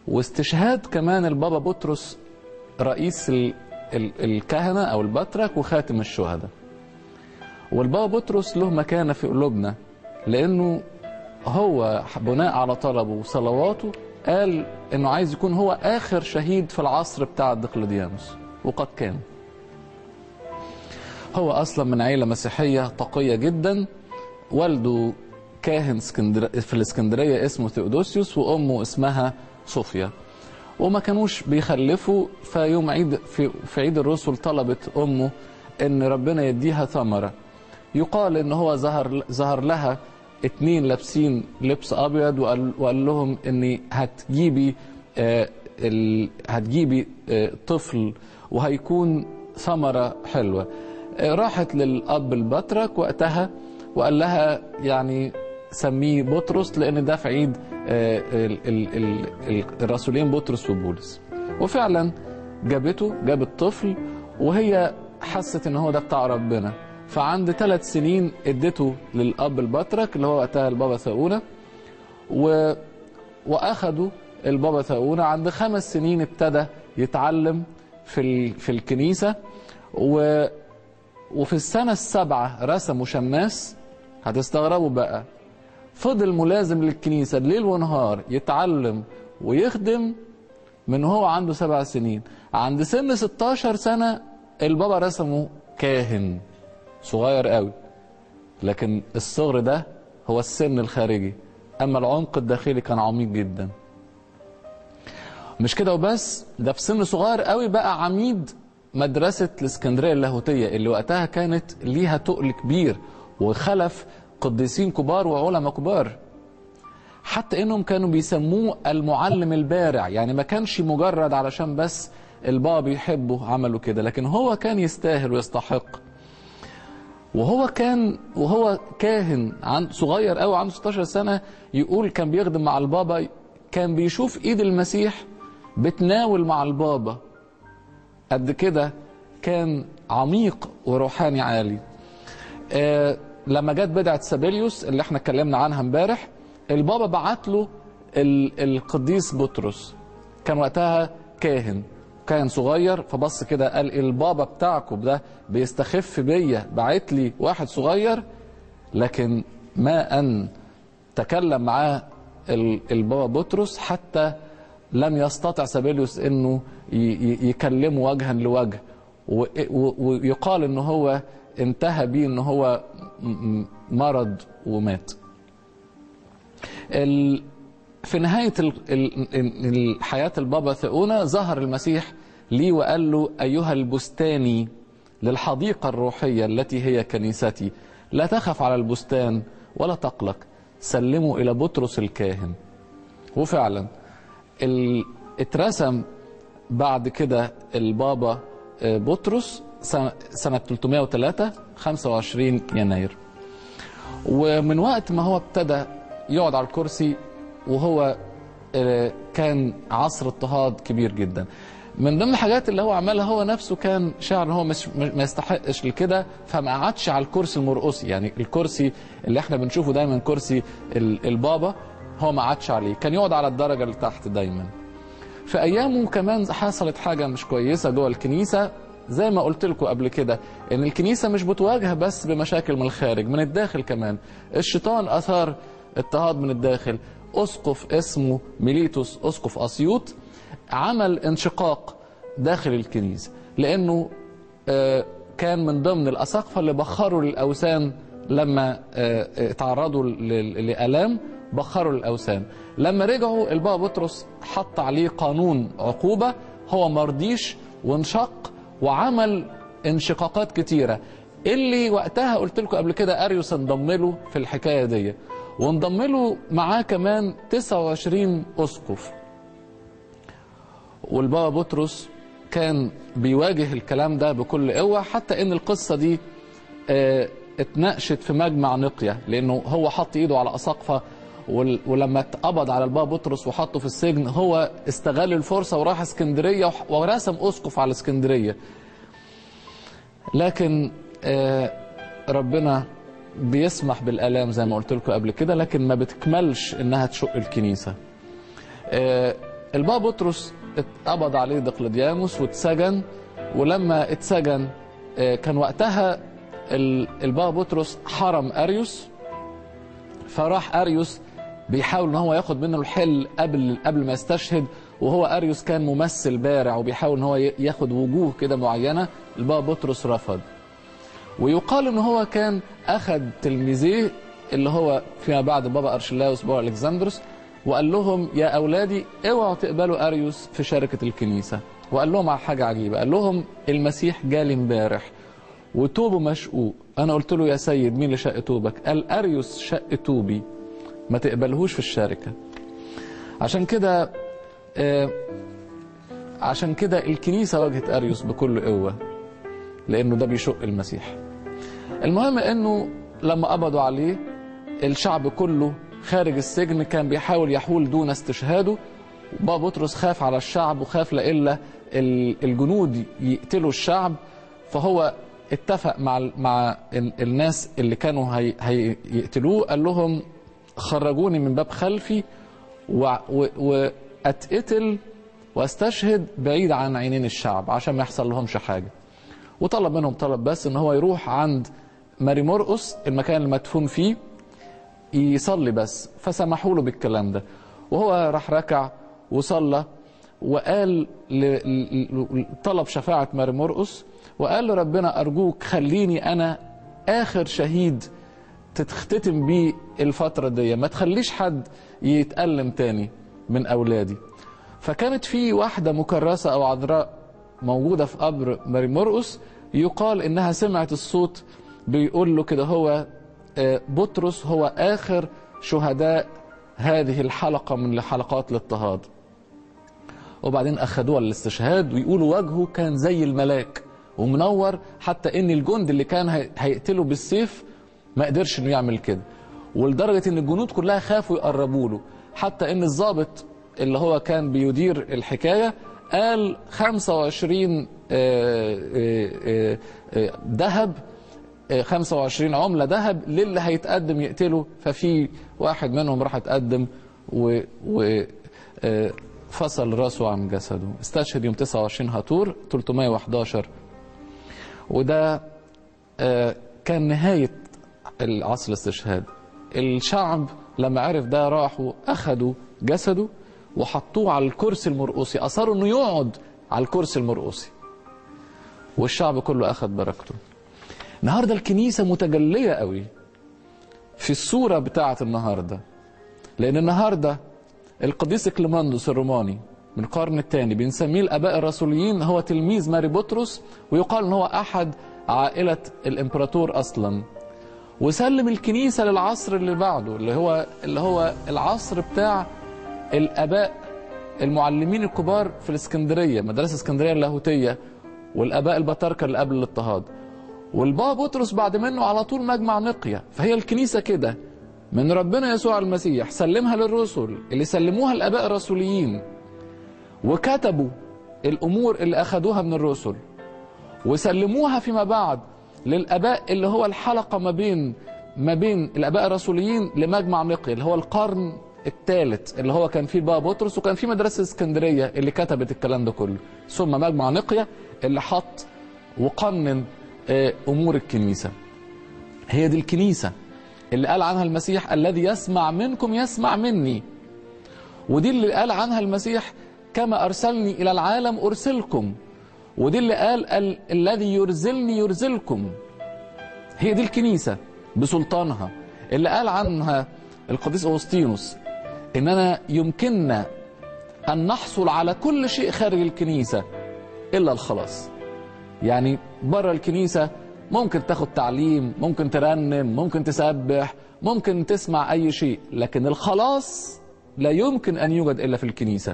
واستشهاد كمان البابا بطرس رئيس ال ال الكهنة أو البطرك وخاتم الشهداء والبابا بطرس له مكانة في قلوبنا لأنه هو بناء على طلبه وصلواته قال انه عايز يكون هو اخر شهيد في العصر بتاع دقلديانوس وقد كان هو اصلا من عيله مسيحيه تقيه جدا والده كاهن اسكندر... في الاسكندريه اسمه ثيودوسيوس وامه اسمها صوفيا وما كانوش بيخلفوا فيوم عيد في, في عيد الرسل طلبت امه ان ربنا يديها ثمره يقال ان هو ظهر ظهر لها اتنين لابسين لبس ابيض وقال, وقال لهم اني هتجيبي آه ال... هتجيبي آه طفل وهيكون ثمره حلوه آه راحت للاب البطرك وقتها وقال لها يعني سميه بطرس لان ده في عيد ال ال ال الرسولين بطرس وبولس وفعلا جابته جابت طفل وهي حست ان هو ده بتاع ربنا فعند ثلاث سنين ادته للاب البطرك اللي هو وقتها البابا ثاؤونه و... واخدوا البابا ثاؤونه عند خمس سنين ابتدى يتعلم في ال... في الكنيسه و... وفي السنه السابعه رسموا شماس هتستغربوا بقى فضل ملازم للكنيسه ليل ونهار يتعلم ويخدم من هو عنده سبع سنين عند سن 16 سنه البابا رسمه كاهن صغير قوي لكن الصغر ده هو السن الخارجي اما العمق الداخلي كان عميق جدا مش كده وبس ده في سن صغير قوي بقى عميد مدرسة الاسكندرية اللاهوتية اللي وقتها كانت ليها تقل كبير وخلف قديسين كبار وعلماء كبار حتى انهم كانوا بيسموه المعلم البارع يعني ما كانش مجرد علشان بس البابا بيحبه عملوا كده لكن هو كان يستاهل ويستحق وهو كان وهو كاهن عن صغير قوي عنده 16 سنه يقول كان بيخدم مع البابا كان بيشوف ايد المسيح بتناول مع البابا قد كده كان عميق وروحاني عالي آه لما جت بدعه سابيليوس اللي احنا اتكلمنا عنها امبارح البابا بعت له القديس بطرس كان وقتها كاهن كان صغير فبص كده قال البابا بتاعكم ده بيستخف بيا بعت لي واحد صغير لكن ما ان تكلم معاه البابا بطرس حتى لم يستطع سابيليوس انه يكلمه وجها لوجه ويقال ان هو انتهى بيه ان هو مرض ومات في نهاية حياة البابا ثؤونة ظهر المسيح لي وقال له أيها البستاني للحديقة الروحية التي هي كنيستي لا تخف على البستان ولا تقلق سلموا إلى بطرس الكاهن وفعلا اترسم بعد كده البابا بطرس سنة 303 25 يناير ومن وقت ما هو ابتدى يقعد على الكرسي وهو كان عصر اضطهاد كبير جدا من ضمن الحاجات اللي هو عملها هو نفسه كان شاعر ان هو مش ما يستحقش لكده فما قعدش على الكرسي المرقصي يعني الكرسي اللي احنا بنشوفه دايما كرسي البابا هو ما قعدش عليه كان يقعد على الدرجه اللي تحت دايما في ايامه كمان حصلت حاجه مش كويسه جوه الكنيسه زي ما قلت لكم قبل كده ان الكنيسه مش بتواجه بس بمشاكل من الخارج من الداخل كمان الشيطان اثار اضطهاد من الداخل اسقف اسمه ميليتوس اسقف اسيوط عمل انشقاق داخل الكنيسه لانه كان من ضمن الاساقفه اللي بخروا للاوثان لما تعرضوا لالام بخروا للاوثان لما رجعوا البابا بطرس حط عليه قانون عقوبه هو مرضيش وانشق وعمل انشقاقات كتيره اللي وقتها قلت لكم قبل كده اريوس انضم له في الحكايه دي وانضم له معاه كمان 29 اسقف والبابا بطرس كان بيواجه الكلام ده بكل قوه حتى ان القصه دي اه اتناقشت في مجمع نقيه لانه هو حط ايده على اساقفه ولما اتقبض على البابا بطرس وحطه في السجن هو استغل الفرصه وراح اسكندريه ورسم اسقف على اسكندريه لكن اه ربنا بيسمح بالالام زي ما قلت لكم قبل كده لكن ما بتكملش انها تشق الكنيسه البابا بطرس اتقبض عليه دقلديانوس واتسجن ولما اتسجن آه، كان وقتها ال- البابا بطرس حرم اريوس فراح اريوس بيحاول ان هو ياخد منه الحل قبل قبل ما يستشهد وهو اريوس كان ممثل بارع وبيحاول ان هو ي- ياخد وجوه كده معينه البابا بطرس رفض ويقال ان هو كان اخذ تلميذيه اللي هو فيما بعد بابا ارشلاوس بابا الكسندروس وقال لهم يا اولادي اوعوا تقبلوا اريوس في شركه الكنيسه وقال لهم على حاجه عجيبه قال لهم المسيح جالي امبارح وتوبه مشقوق انا قلت له يا سيد مين اللي شق توبك قال اريوس شق توبي ما تقبلهوش في الشركه عشان كده آه، عشان كده الكنيسه واجهت اريوس بكل قوه لانه ده بيشق المسيح المهم انه لما قبضوا عليه الشعب كله خارج السجن كان بيحاول يحول دون استشهاده بابا بطرس خاف على الشعب وخاف لإلا ال- الجنود يقتلوا الشعب فهو اتفق مع ال- مع ال- الناس اللي كانوا هي- هيقتلوه قال لهم خرجوني من باب خلفي و- و- واتقتل واستشهد بعيد عن عينين الشعب عشان ما يحصل لهمش حاجه وطلب منهم طلب بس ان هو يروح عند ماري مرقس المكان المدفون فيه يصلي بس فسمحوا له بالكلام ده وهو راح ركع وصلى وقال ل... ل- طلب شفاعة ماري مرقس وقال لربنا أرجوك خليني أنا آخر شهيد تختتم بيه الفترة دي ما تخليش حد يتألم تاني من أولادي فكانت في واحدة مكرسة أو عذراء موجودة في قبر ماري مرقس يقال إنها سمعت الصوت بيقول له كده هو آه، بطرس هو آخر شهداء هذه الحلقة من حلقات الاضطهاد وبعدين أخدوها للاستشهاد ويقولوا وجهه كان زي الملاك ومنور حتى إن الجند اللي كان هي- هيقتله بالسيف ما قدرش إنه يعمل كده ولدرجة إن الجنود كلها خافوا يقربوا له حتى إن الضابط اللي هو كان بيدير الحكاية قال 25 آه، آه، آه، آه، ذهب آه، 25 عملة ذهب للي هيتقدم يقتله ففي واحد منهم راح اتقدم و, و آه، فصل راسه عن جسده استشهد يوم 29 هاتور 311 وده آه، كان نهاية العصر الاستشهاد الشعب لما عرف ده راحوا أخدوا جسده وحطوه على الكرسي المرقصي أصروا أنه يقعد على الكرسي المرقصي والشعب كله أخذ بركته النهاردة الكنيسة متجلية قوي في الصورة بتاعة النهاردة لأن النهاردة القديس كليماندوس الروماني من القرن الثاني بنسميه الآباء الرسوليين هو تلميذ ماري بطرس ويقال ان هو أحد عائلة الإمبراطور أصلا وسلم الكنيسة للعصر اللي بعده اللي هو اللي هو العصر بتاع الآباء المعلمين الكبار في الإسكندرية مدرسة اسكندرية اللاهوتية والآباء البطاركة اللي قبل الاضطهاد والبابا بطرس بعد منه على طول مجمع نقية فهي الكنيسة كده من ربنا يسوع المسيح سلمها للرسل اللي سلموها الآباء الرسوليين وكتبوا الأمور اللي أخدوها من الرسل وسلموها فيما بعد للآباء اللي هو الحلقة ما بين ما بين الآباء الرسوليين لمجمع نقية اللي هو القرن الثالث اللي هو كان فيه بابا بطرس وكان فيه مدرسة اسكندرية اللي كتبت الكلام ده كله ثم مجمع نقية اللي حط وقنن آه، أمور الكنيسة هي دي الكنيسة اللي قال عنها المسيح الذي يسمع منكم يسمع مني ودي اللي قال عنها المسيح كما أرسلني إلى العالم أرسلكم ودي اللي قال ال- الذي يرزلني يرزلكم هي دي الكنيسة بسلطانها اللي قال عنها القديس أغسطينوس إننا يمكننا أن نحصل على كل شيء خارج الكنيسة إلا الخلاص يعني بره الكنيسة ممكن تاخد تعليم ممكن ترنم ممكن تسبح ممكن تسمع أي شيء لكن الخلاص لا يمكن أن يوجد إلا في الكنيسة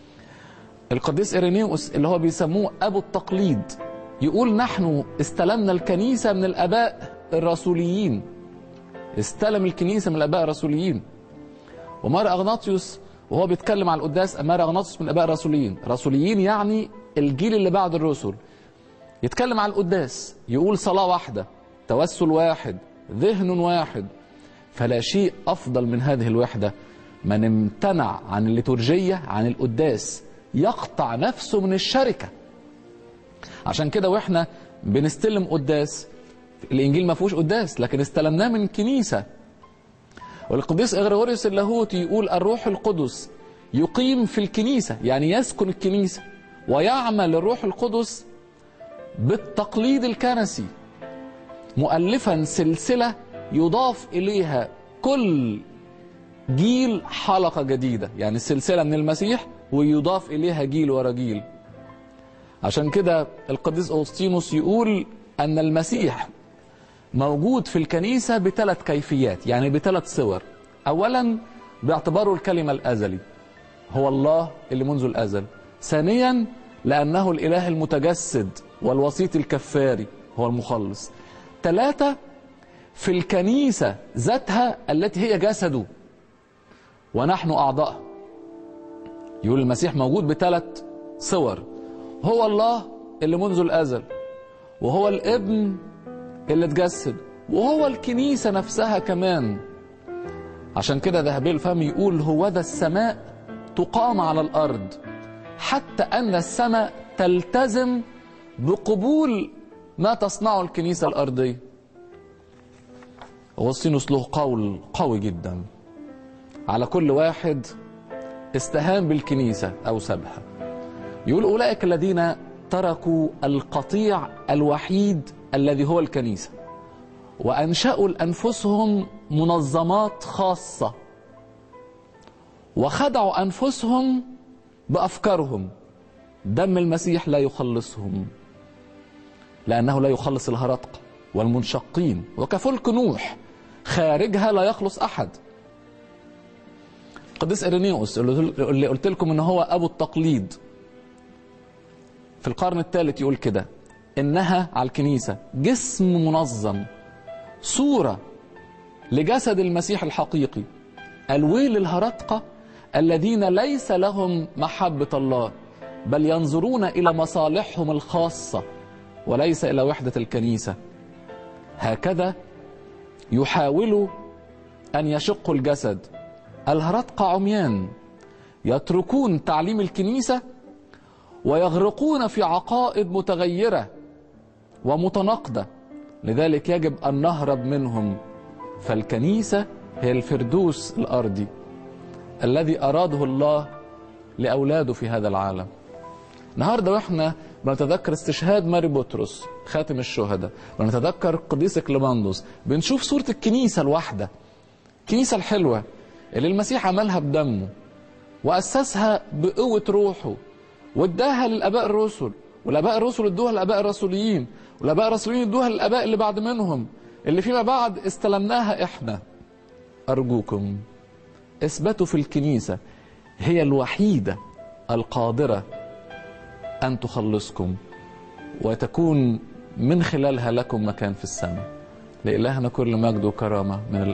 القديس إيرينيوس اللي هو بيسموه أبو التقليد يقول نحن استلمنا الكنيسة من الآباء الرسوليين استلم الكنيسة من الآباء الرسوليين ومار أغناطيوس وهو بيتكلم على القداس مار أغناطيوس من الآباء الرسوليين رسوليين يعني الجيل اللي بعد الرسل يتكلم على القداس يقول صلاة واحدة توسل واحد ذهن واحد فلا شيء أفضل من هذه الوحدة من امتنع عن الليتورجية عن القداس يقطع نفسه من الشركة عشان كده واحنا بنستلم قداس الانجيل ما فيهوش قداس لكن استلمناه من كنيسه والقديس اغريغوريوس اللاهوتي يقول الروح القدس يقيم في الكنيسه يعني يسكن الكنيسه ويعمل الروح القدس بالتقليد الكنسي مؤلفا سلسله يضاف اليها كل جيل حلقه جديده يعني السلسله من المسيح ويضاف اليها جيل ورا جيل عشان كده القديس أوسطينوس يقول أن المسيح موجود في الكنيسة بثلاث كيفيات يعني بثلاث صور أولا باعتباره الكلمة الأزلي هو الله اللي منذ الأزل ثانيا لأنه الإله المتجسد والوسيط الكفاري هو المخلص ثلاثة في الكنيسة ذاتها التي هي جسده ونحن أعضاء يقول المسيح موجود بثلاث صور هو الله اللي منذ الأزل وهو الابن اللي اتجسد وهو الكنيسة نفسها كمان عشان كده ذهبي الفم يقول هو ذا السماء تقام على الأرض حتى أن السماء تلتزم بقبول ما تصنعه الكنيسة الأرضية أغسطينوس له قول قوي جدا على كل واحد استهان بالكنيسة أو سابها يقول أولئك الذين تركوا القطيع الوحيد الذي هو الكنيسة وأنشأوا لأنفسهم منظمات خاصة وخدعوا أنفسهم بأفكارهم دم المسيح لا يخلصهم لأنه لا يخلص الهرطقة والمنشقين وكفلك نوح خارجها لا يخلص أحد قديس إرينيوس اللي قلت لكم إن هو أبو التقليد في القرن الثالث يقول كده إنها على الكنيسة جسم منظم صورة لجسد المسيح الحقيقي الويل الهرطقة الذين ليس لهم محبة الله بل ينظرون إلى مصالحهم الخاصة وليس إلى وحدة الكنيسة هكذا يحاولوا أن يشقوا الجسد الهرطقة عميان يتركون تعليم الكنيسة ويغرقون في عقائد متغيرة ومتناقضة لذلك يجب أن نهرب منهم فالكنيسة هي الفردوس الأرضي الذي أراده الله لأولاده في هذا العالم النهارده واحنا بنتذكر استشهاد ماري بطرس خاتم الشهداء بنتذكر قديس كليماندوس بنشوف صورة الكنيسة الواحدة الكنيسة الحلوة اللي المسيح عملها بدمه وأسسها بقوة روحه واداها للآباء الرسل والآباء الرسل ادوها للآباء الرسوليين والآباء الرسوليين ادوها للآباء اللي بعد منهم اللي فيما بعد استلمناها احنا أرجوكم اثبتوا في الكنيسة هي الوحيدة القادرة أن تخلصكم وتكون من خلالها لكم مكان في السماء لإلهنا كل مجد وكرامة من